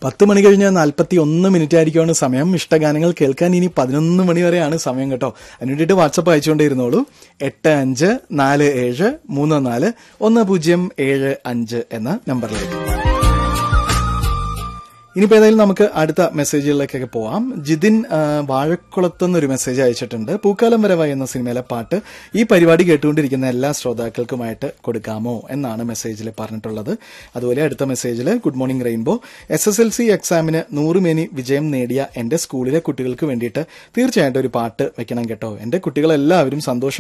പത്ത് മണി കഴിഞ്ഞ് നാൽപ്പത്തി ഒന്ന് മിനിറ്റ് ആയിരിക്കുമാണ് സമയം ഇഷ്ടഗാനങ്ങൾ കേൾക്കാൻ ഇനി പതിനൊന്ന് മണി വരെയാണ് സമയം കേട്ടോ അതിന് വേണ്ടിയിട്ട് വാട്സപ്പ് അയച്ചുകൊണ്ടേയിരുന്നോളൂ എട്ട് അഞ്ച് നാല് ഏഴ് മൂന്ന് നാല് ഒന്ന് പൂജ്യം ഏഴ് അഞ്ച് എന്ന നമ്പറിലേക്ക് ഇനിയിപ്പോൾ ഏതായാലും നമുക്ക് അടുത്ത മെസ്സേജുകളിലേക്കൊക്കെ പോവാം ജിതിൻ ആ, വാഴക്കുളത്തുനിന്ന് ഒരു മെസ്സേജ് അയച്ചിട്ടുണ്ട് പൂക്കാലം വരവായി എന്ന സിനിമയിലെ പാട്ട് ഈ പരിപാടി കേട്ടുകൊണ്ടിരിക്കുന്ന എല്ലാ ശ്രോതാക്കൾക്കുമായിട്ട് കൊടുക്കാമോ എന്നാണ് മെസ്സേജിൽ പറഞ്ഞിട്ടുള്ളത് അതുപോലെ അടുത്ത മെസ്സേജിൽ good morning rainbow S S L C എക്സാമിന് നൂറുമേനി വിജയം നേടിയ എൻ്റെ സ്കൂളിലെ കുട്ടികൾക്ക് വേണ്ടിയിട്ട് തീർച്ചയായിട്ടും ഒരു പാട്ട് വെക്കണം കേട്ടോ എൻ്റെ കുട്ടികളെല്ലാവരും സന്തോഷം